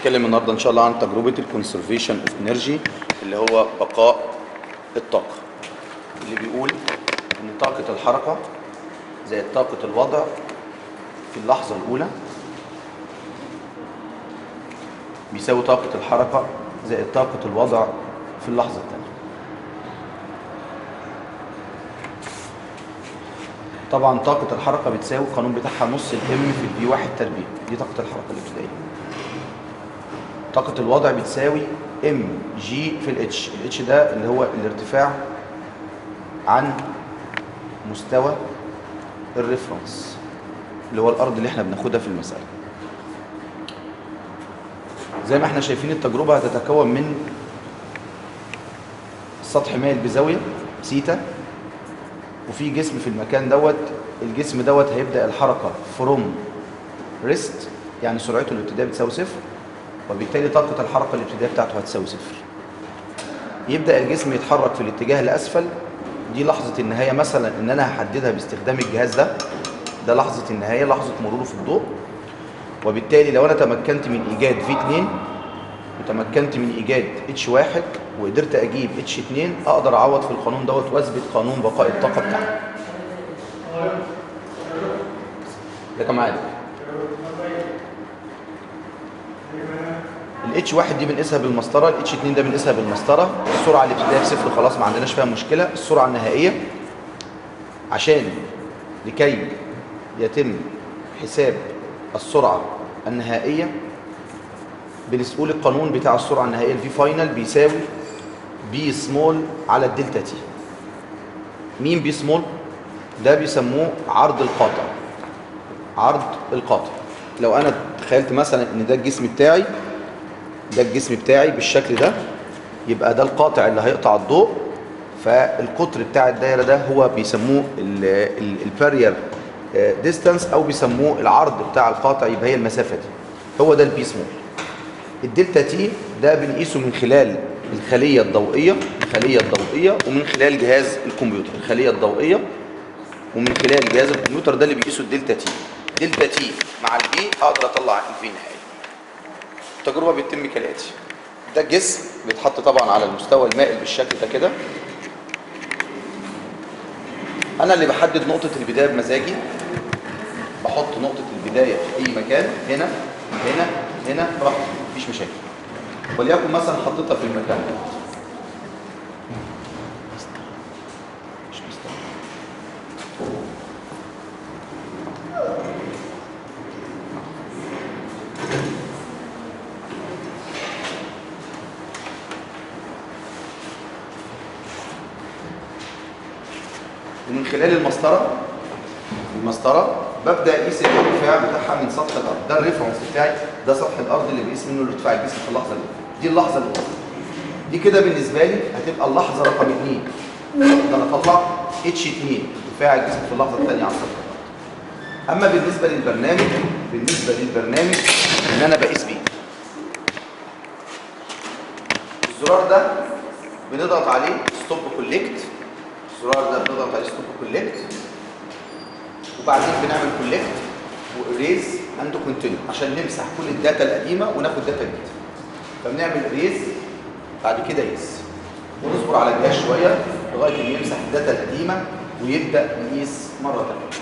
هنتكلم النهارده ان شاء الله عن تجربه الكونسرفيشن اوف انرجي اللي هو بقاء الطاقه اللي بيقول ان طاقه الحركه زائد طاقه الوضع في اللحظه الاولى بيساوي طاقه الحركه زائد طاقه الوضع في اللحظه الثانيه طبعا طاقة الحركة بتساوي القانون بتاعها نص الام في الفي واحد تربيع دي طاقة الحركة الابتدائية طاقة الوضع بتساوي ام جي في الاتش الاتش ده اللي هو الارتفاع عن مستوى الريفرنس اللي هو الارض اللي احنا بناخدها في المسألة زي ما احنا شايفين التجربة هتتكون من سطح مائل بزاوية سيتا وفي جسم في المكان دوت الجسم دوت هيبدأ الحركة فروم ريست يعني سرعته الابتدائية بتساوي صفر وبالتالي طاقة الحركة الابتدائية بتاعته هتساوي صفر يبدأ الجسم يتحرك في الاتجاه الأسفل دي لحظة النهاية مثلا إن أنا هحددها باستخدام الجهاز ده ده لحظة النهاية لحظة مروره في الضوء وبالتالي لو أنا تمكنت من إيجاد V2 وتمكنت من إيجاد H1 وقدرت أجيب H2 أقدر أعوض في القانون دوت وأثبت قانون بقاء الطاقة بتاعي ده كم عادي الاتش واحد دي بنقيسها بالمسطره الاتش 2 ده بنقيسها بالمسطره السرعه الابتدائيه بصفر خلاص ما عندناش فيها مشكله السرعه النهائيه عشان لكي يتم حساب السرعه النهائيه بنقول القانون بتاع السرعه النهائيه الفي فاينل بيساوي بي سمول على الدلتا تي مين بي سمول ده بيسموه عرض القاطع عرض القاطع لو انا تخيلت مثلا ان ده الجسم بتاعي ده الجسم بتاعي بالشكل ده يبقى ده القاطع اللي هيقطع الضوء فالقطر بتاع الدايره ده هو بيسموه البارير ديستانس او بيسموه العرض بتاع القاطع يبقى هي المسافه دي هو ده البي سمول الدلتا تي ده بنقيسه من خلال الخليه الضوئيه الخليه الضوئيه ومن خلال جهاز الكمبيوتر الخليه الضوئيه ومن خلال جهاز الكمبيوتر ده اللي بيقيسه الدلتا تي دلتا تي مع البي اقدر اطلع الفي نهائي التجربه بتتم كالاتي ده الجسم بيتحط طبعا على المستوى المائل بالشكل ده كده انا اللي بحدد نقطه البدايه بمزاجي بحط نقطه البدايه في اي مكان هنا هنا هنا براحتي مفيش مشاكل وليكن مثلا حطيتها في المكان ده مش مستوى. ومن خلال المسطره المسطره ببدا اقيس الارتفاع بتاعها من سطح الارض ده الريفرنس بتاعي ده سطح الارض اللي بيقيس منه ارتفاع الجسم في اللحظه الاولى دي اللحظه الاولى دي كده بالنسبه لي هتبقى اللحظه رقم 2 اقدر اطلع اتش 2 ارتفاع الجسم في اللحظه الثانيه على سطح الارض اما بالنسبه للبرنامج بالنسبه للبرنامج ان انا بقيس بيه الزرار ده بنضغط عليه ستوب كوليكت الزرار ده بنضغط عليه ستوب كوليكت وبعدين بنعمل كوليكت واريز اند كونتينيو عشان نمسح كل الداتا القديمه وناخد داتا جديده فبنعمل اريز بعد كده يس ونصبر على الجهاز شويه لغايه ما يمسح الداتا القديمه ويبدا يقيس مره ثانيه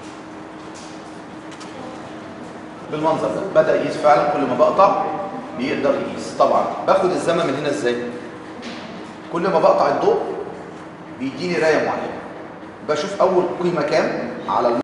بالمنظر ده بدا يقيس فعلا كل ما بقطع بيقدر يقيس طبعا باخد الزمن من هنا ازاي كل ما بقطع الضوء بيديني رايه معينه بشوف اول قيمه كام على